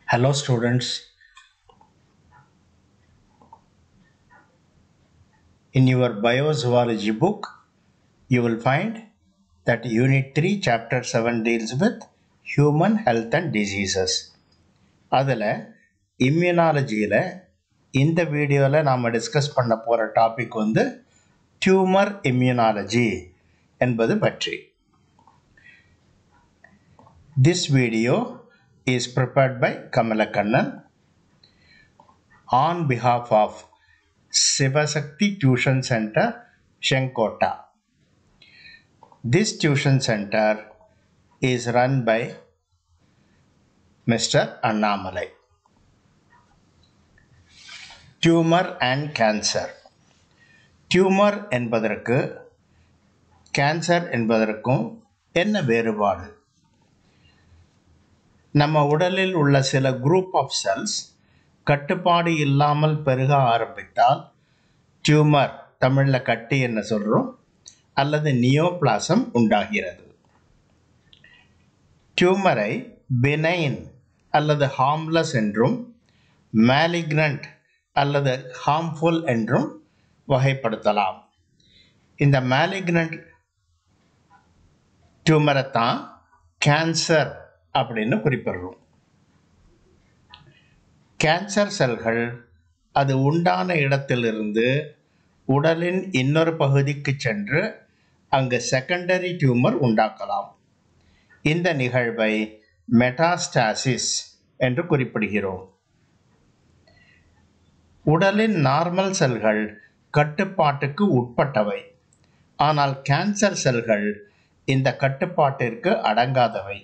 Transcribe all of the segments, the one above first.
Hello students. In your biozoology book, you will find that Unit 3, Chapter 7 deals with human health and diseases. அதில் இம்யூனாலஜியில் இந்த வீடியோவில் நாம் discuss பண்ண போகிற topic வந்து டியூமர் இம்யூனாலஜி என்பது பற்றி This video is prepared by Kamala Kannan on behalf of Sivasakti Tuition Center, Shenkota. This tuition center is run by Mr. Annamalai. Tumor and cancer. Tumor என்பதற்கு கேன்சர் என்பதற்கும் என்ன வேறுபாடு நம்ம உடலில் உள்ள சில குரூப் ஆஃப் செல்ஸ் கட்டுப்பாடு இல்லாமல் பெருக ஆரம்பித்தால் டியூமர் தமிழில் கட்டி என்ன சொல்கிறோம் அல்லது நியோபிளாசம் உண்டாகிறது டியூமரை பினைன் அல்லது ஹார்ம்லெஸ் என்றும் மேலிக்னண்ட் அல்லது ஹார்ம்ஃபுல் என்றும் வகைப்படுத்தலாம் இந்த மேலிக்னண்ட் டியூமரை தான் கேன்சர் அப்படின்னு குறிப்பிடுறோம் கேன்சர் செல்கள் அது உண்டான இடத்திலிருந்து உடலின் இன்னொரு பகுதிக்கு சென்று அங்கு செகண்டரி டியூமர் உண்டாக்கலாம் இந்த நிகழ்வை மெட்டாஸ்டாசிஸ் என்று குறிப்பிடுகிறோம் உடலின் நார்மல் செல்கள் கட்டுப்பாட்டுக்கு உட்பட்டவை ஆனால் கேன்சர் செல்கள் இந்த கட்டுப்பாட்டிற்கு அடங்காதவை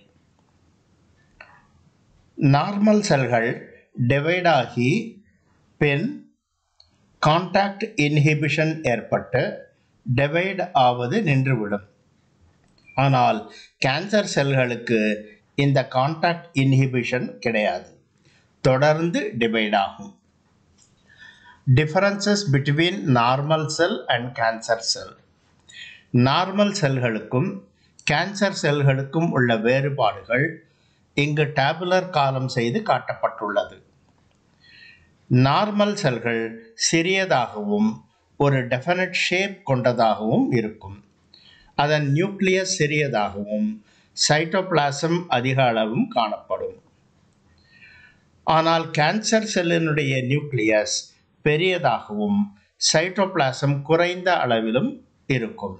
நார்மல் செல்கள் டிவைட் ஆகி பின் கான்டாக்ட் இன்ஹிபிஷன் ஏற்பட்டு டிவைட் ஆவது நின்றுவிடும் ஆனால் கேன்சர் செல்களுக்கு இந்த கான்டாக்ட் இன்ஹிபிஷன் கிடையாது தொடர்ந்து டிவைட் ஆகும் differences between normal cell and cancer cell normal செல்களுக்கும் கேன்சர் செல்களுக்கும் உள்ள வேறுபாடுகள் இங்கு டேபுலர் காலம் செய்து காட்டப்பட்டுள்ளது நார்மல் செல்கள் சிறியதாகவும் ஒரு டெஃபினட் ஷேப் கொண்டதாகவும் இருக்கும் அதன் நியூக்ளியஸ் சிறியதாகவும் சைட்டோபிளாசம் அதிக அளவும் காணப்படும் ஆனால் கேன்சர் செல்லினுடைய நியூக்ளியஸ் பெரியதாகவும் சைட்டோபிளாசம் குறைந்த அளவிலும் இருக்கும்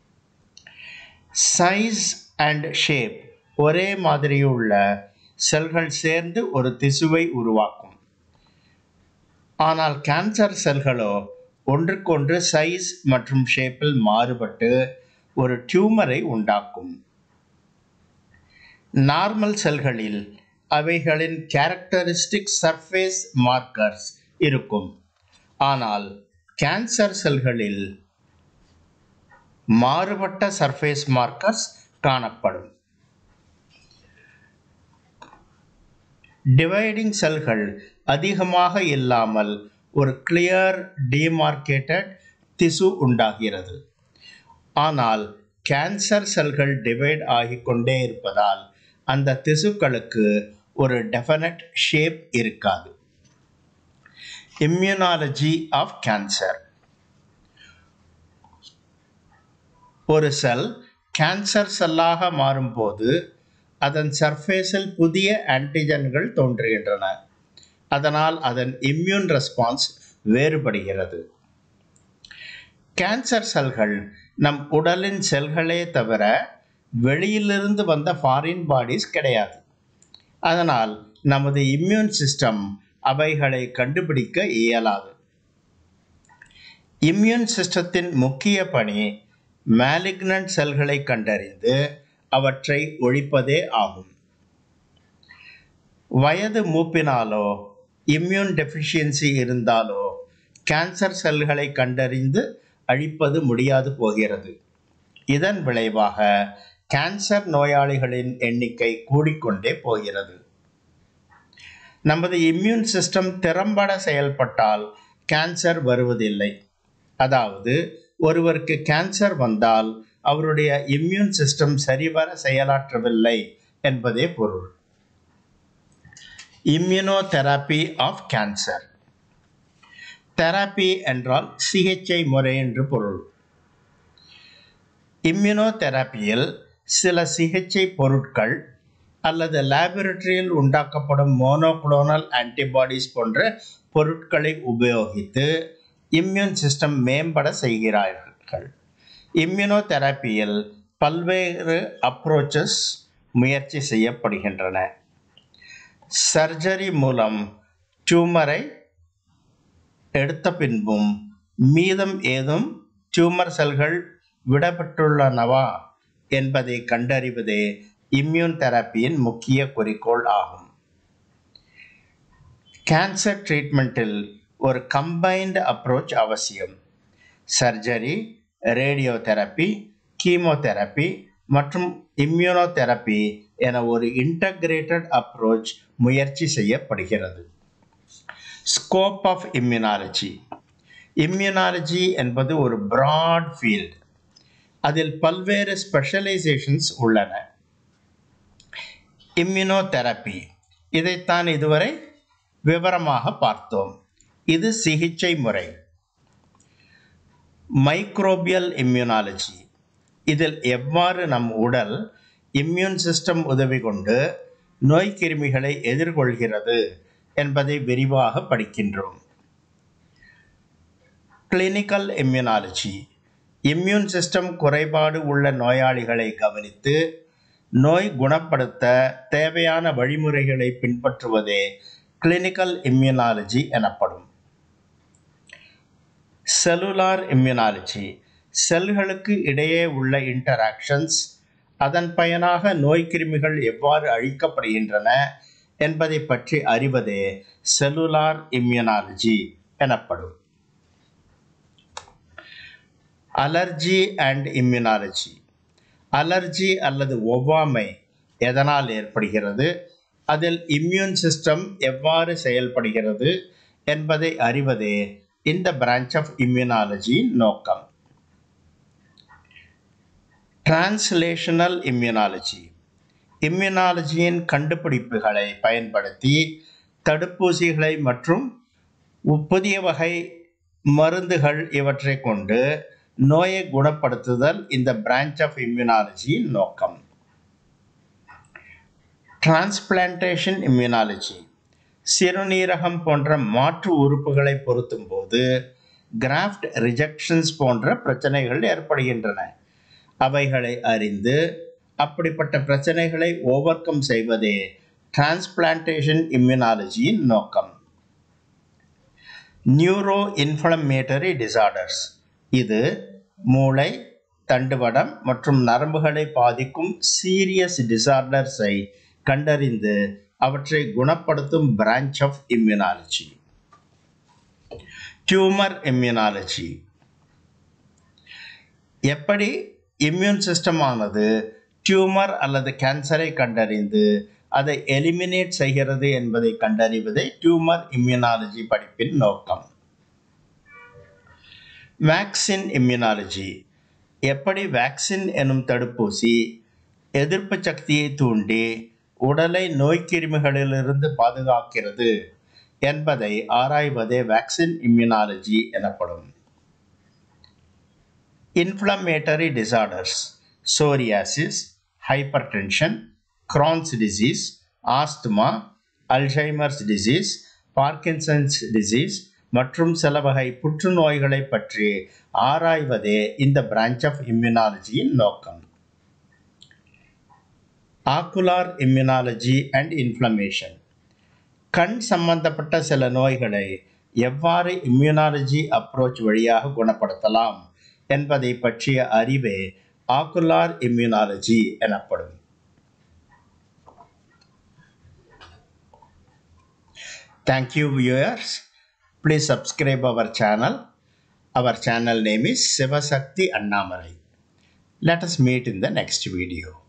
சைஸ் அண்ட் ஷேப் ஒரே மாதிரியுள்ள செல்கள் சேர்ந்து ஒரு திசுவை உருவாக்கும் ஆனால் கேன்சர் செல்களோ ஒன்றுக்கொன்று சைஸ் மற்றும் ஷேப்பில் மாறுபட்டு ஒரு டியூமரை உண்டாக்கும் நார்மல் செல்களில் அவைகளின் கேரக்டரிஸ்டிக் சர்ஃபேஸ் மார்க்கர்ஸ் இருக்கும் ஆனால் கேன்சர் செல்களில் மாறுபட்ட சர்ஃபேஸ் மார்க்கர்ஸ் காணப்படும் டிவைடிங் செல்கள் அதிகமாக இல்லாமல் ஒரு கிளியர் டிமார்க்கேட்டட் திசு உண்டாகிறது ஆனால் கேன்சர் செல்கள் டிவைட் ஆகிக்கொண்டே இருப்பதால் அந்த திசுக்களுக்கு ஒரு டெஃபினட் ஷேப் இருக்காது இம்யூனாலஜி ஆஃப் கேன்சர் ஒரு செல் கேன்சர் செல்லாக மாறும்போது அதன் சர்ஃபேஸில் புதிய ஆன்டிஜன்கள் தோன்றுகின்றன அதனால் அதன் இம்யூன் ரெஸ்பான்ஸ் வேறுபடுகிறது கேன்சர் செல்கள் நம் உடலின் செல்களே தவிர வெளியிலிருந்து வந்த ஃபாரின் பாடிஸ் கிடையாது அதனால் நமது இம்யூன் சிஸ்டம் அவைகளை கண்டுபிடிக்க இயலாது இம்யூன் சிஸ்டத்தின் முக்கிய பணி மேலிக்னன்ட் செல்களை கண்டறிந்து அவற்றை ஒழிப்பதே ஆகும் வயது மூப்பினாலோ இம்யூன் டெஃபிஷியன்சி இருந்தாலோ கேன்சர் செல்களை கண்டறிந்து அழிப்பது முடியாது போகிறது இதன் விளைவாக கேன்சர் நோயாளிகளின் எண்ணிக்கை கூடிக்கொண்டே போகிறது நமது இம்யூன் சிஸ்டம் திறம்பட செயல்பட்டால் கேன்சர் வருவதில்லை அதாவது ஒருவருக்கு கேன்சர் வந்தால் அவருடைய இம்யூன் சிஸ்டம் சரிவர செயலாற்றவில்லை என்பதே பொருள் இம்யூனோதெரப்பி ஆஃப் கேன்சர் தெரப்பி என்றால் சிகிச்சை முறை என்று பொருள் இம்யூனோதெரப்பியில் சில சிகிச்சை பொருட்கள் அல்லது லேபரட்டரியில் உண்டாக்கப்படும் மோனோக்ளோனல் ஆன்டிபாடிஸ் போன்ற பொருட்களை உபயோகித்து இம்யூன் சிஸ்டம் மேம்பட செய்கிறார்கள் இம்யூனோதெரப்பியில் பல்வேறு அப்ரோச்சஸ் முயற்சி செய்யப்படுகின்றன சர்ஜரி மூலம் டியூமரை எடுத்த பின்பும் மீதம் ஏதும் டியூமர் செல்கள் விடப்பட்டுள்ளனவா என்பதை கண்டறிவதே இம்யூன் தெரப்பியின் முக்கிய குறிக்கோள் ஆகும் கேன்சர் ட்ரீட்மெண்ட்டில் ஒரு கம்பைன்டு அப்ரோச் அவசியம் சர்ஜரி ரேடியோதெரப்பி கீமோதெரப்பி மற்றும் இம்யூனோதெரப்பி என ஒரு இன்டகிரேட்டட் அப்ரோச் முயற்சி செய்யப்படுகிறது ஸ்கோப் ஆஃப் இம்யூனாலஜி இம்யூனாலஜி என்பது ஒரு பிராட் ஃபீல்டு அதில் பல்வேறு ஸ்பெஷலைசேஷன்ஸ் உள்ளன இம்யூனோதெரப்பி இதைத்தான் இதுவரை விவரமாக பார்த்தோம் இது சிகிச்சை முறை மைக்ரோபியல் இம்யூனாலஜி இதில் எவ்வாறு நம் உடல் இம்யூன் சிஸ்டம் உதவி கொண்டு நோய் கிருமிகளை எதிர்கொள்கிறது என்பதை விரிவாக படிக்கின்றோம் கிளினிக்கல் இம்யூனாலஜி இம்யூன் சிஸ்டம் குறைபாடு உள்ள நோயாளிகளை கவனித்து நோய் குணப்படுத்த தேவையான வழிமுறைகளை பின்பற்றுவதே கிளினிக்கல் இம்யூனாலஜி எனப்படும் செல்லுலார் இம்யூனாலஜி செல்களுக்கு இடையே உள்ள இன்டராக்ஷன்ஸ் அதன் பயனாக நோய் கிருமிகள் எவ்வாறு அழிக்கப்படுகின்றன என்பதை பற்றி அறிவதே செல்லுலார் இம்யூனாலஜி எனப்படும் அலர்ஜி அண்ட் இம்யூனாலஜி அலர்ஜி அல்லது ஒவ்வாமை எதனால் ஏற்படுகிறது அதில் இம்யூன் சிஸ்டம் எவ்வாறு செயல்படுகிறது என்பதை அறிவதே இந்த பிரான்ச் ஆஃப் இம்யூனாலஜியின் நோக்கம் டிரான்ஸ்லேஷனல் இம்யூனாலஜி இம்யூனாலஜியின் கண்டுபிடிப்புகளை பயன்படுத்தி தடுப்பூசிகளை மற்றும் புதிய வகை மருந்துகள் இவற்றை கொண்டு நோயை குணப்படுத்துதல் இந்த பிரான்ச் ஆஃப் இம்யூனாலஜியின் நோக்கம் டிரான்ஸ்பிளான்டேஷன் இம்யூனாலஜி சிறுநீரகம் போன்ற மாற்று உறுப்புகளை பொருத்தும் போது கிராஃப்ட் ரிஜெக்ஷன்ஸ் போன்ற பிரச்சனைகள் ஏற்படுகின்றன அவைகளை அறிந்து அப்படிப்பட்ட பிரச்சனைகளை ஓவர் கம் செய்வதே டிரான்ஸ்பிளான்டேஷன் இம்யூனாலஜியின் நோக்கம் நியூரோ இன்ஃப்ளமேட்டரி டிசார்டர்ஸ் இது மூளை தண்டுவடம் மற்றும் நரம்புகளை பாதிக்கும் சீரியஸ் டிசார்டர்ஸை கண்டறிந்து அவற்றை குணப்படுத்தும் branch of immunology tumor immunology எப்படி இம்யூன் சிஸ்டமானது டியூமர் அல்லது கேன்சரை கண்டறிந்து அதை எலிமினேட் செய்கிறது என்பதை கண்டறிவதே டியூமர் இம்யூனாலஜி படிப்பின் நோக்கம் வேக்சின் இம்யூனாலஜி எப்படி வேக்சின் எனும் தடுப்பூசி எதிர்ப்பு சக்தியை தூண்டி உடலை நோய்க்கிருமிகளிலிருந்து பாதுகாக்கிறது என்பதை ஆராய்வதே வேக்சின் இம்யூனாலஜி எனப்படும் inflammatory disorders psoriasis hypertension Crohn's disease asthma Alzheimer's disease Parkinson's disease மற்றும் சில வகை புற்றுநோய்களை பற்றி ஆராய்வதே இந்த பிரான்ச் ஆஃப் இம்யூனாலஜியின் நோக்கம் ஆக்குலார் இம்யூனாலஜி அண்ட் இன்ஃப்ளமேஷன் கண் சம்பந்தப்பட்ட சில நோய்களை எவ்வாறு இம்யூனாலஜி அப்ரோச் வழியாக குணப்படுத்தலாம் என்பதை பற்றிய அறிவே ஆக்குலார் இம்யூனாலஜி எனப்படும் Thank you viewers. Please subscribe our channel. Our channel name is Sivasakti Annamalai. Let us meet in the next video.